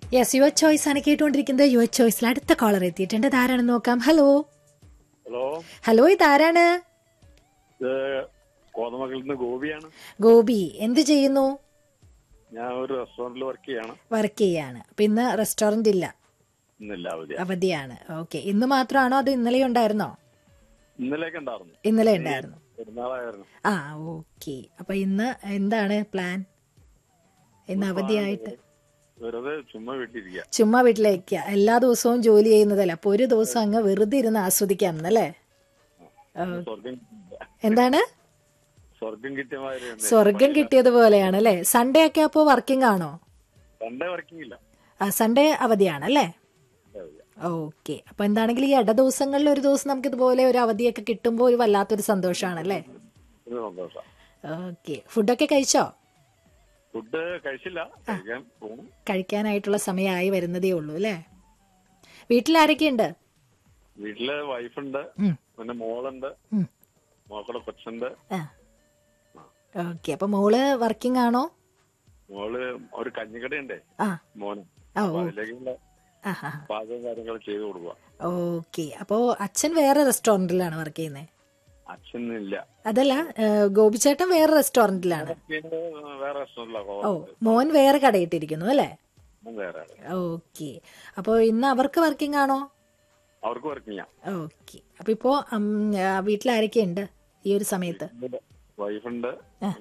Yes your choice ആണ് കേട്ടുകൊണ്ടിരിക്കുന്നത് your ചോയ്സിൽ അടുത്ത കോളർ എത്തിയിട്ടുണ്ട് ഇതാരാണെന്ന് നോക്കാം ഹലോ ഹലോ ഹലോ ഇതാരാണ് ഇത് കോതമംഗലത്ത് നിന്ന് ഗോപിയാണ് ഗോപി എന്ത് ചെയ്യുന്നു ഞാൻ ഒരു റെസ്റ്റോറന്റിൽ വർക്ക് ചെയ്യാണ് വർക്ക് ചെയ്യാണ് അപ്പൊ ഇന്ന് റെസ്റ്റോറന്റ് ഇല്ല ഇന്നില്ല അവധി അവധിയാണ് ഓക്കെ ഇന്ന് മാത്രമാണോ അത് ഇന്നലെ ഉണ്ടായിരുന്നോ ഇന്നലെയൊക്കെ ഉണ്ടായിരുന്നു ഇന്നലെ ഉണ്ടായിരുന്നു പെരുന്നാളായിരുന്നു ആ ഓക്കെ അപ്പൊ ഇന്ന് എന്താണ് പ്ലാൻ ഇന്ന് അവധിയായിട്ട് വെറുതെ ചുമ്മാ വീട്ടിലിരിക്കുക ചുമ്മാ വീട്ടിലേക്ക് എല്ലാ ദിവസവും ജോലി ചെയ്യുന്നതല്ല അപ്പൊ ഒരു ദിവസം അങ്ങ് വെറുതെ ഇരുന്ന് ആസ്വദിക്കാം എന്നല്ലേ സ്വർഗം എന്താണ് സ്വർഗം കിട്ടിയ മാതിരി ഉണ്ട്. സ്വർഗം കിട്ടിയതുപോലെയാണ് അല്ലേ സൺഡേ ഒക്കെ അപ്പോ വർക്കിംഗ് ആണോ സൺഡേ വർക്കിംഗ് ഇല്ല ആ സൺഡേ അവധിയാണ് അല്ലേ സൺഡേ അവധിയാ. ഓക്കെ അപ്പൊ എന്താണെങ്കിൽ ഈ ഇട ദിവസങ്ങളിൽ ഒരു ദിവസം നമുക്ക് ഇതുപോലെ ഒരു അവധിയൊക്കെ കിട്ടുമ്പോൾ ഒരു വല്ലാത്തൊരു സന്തോഷമാണല്ലേ ഇത് സന്തോഷം ഓക്കെ ഫുഡൊക്കെ കഴിച്ചോ ഫുഡ് കഴിച്ചില്ല കഴിക്കാൻ പോകും കഴിക്കാനായിട്ടുള്ള സമയമായി വരുന്നതേ ഉള്ളൂ അല്ലേ വീട്ടിലാരൊക്കെയുണ്ട് വീട്ടില് വൈഫുണ്ട് ഉം. പിന്നെ മോളുണ്ട് ഉം. മോക്കളുടെ കൊച്ചുണ്ട് ആ ഓക്കെ അപ്പൊ മോള് വർക്കിംഗ് ആണോ മോള് ഒരു കഞ്ഞിക്കടയുണ്ടേ ആ മോന് ആ അപ്പൊ ഓ അതിലേക്കുള്ള ആ ആ പാചകം കാര്യങ്ങൾ ചെയ്തു കൊടുക്കുക ഓക്കെ അപ്പോ അച്ഛൻ വേറെ റെസ്റ്റോറന്റിലാണ് വർക്ക് ചെയ്യുന്നത് അച്ഛനില്ല അതല്ല ഏഹ്, ഗോപിച്ചേട്ടൻ വേറെ റെസ്റ്റോറന്റിലാണ് പിന്നെ വേറെ റെസ്റ്റോറന്റിലാണ് ഓ മോൻ വേറെ കടയിട്ടിരിക്കുന്നു അല്ലേ വേറെ ആള്. ഓക്കെ അപ്പോ ഇന്ന് അവർക്ക് വർക്കിംഗ് ആണോ അവർക്ക് വർക്ക് ചെയ്യാം ഓക്കെ അപ്പൊ ഇപ്പോ വീട്ടിലാരൊക്കെ ഉണ്ട് ഈ ഒരു സമയത്ത് വൈഫുണ്ട്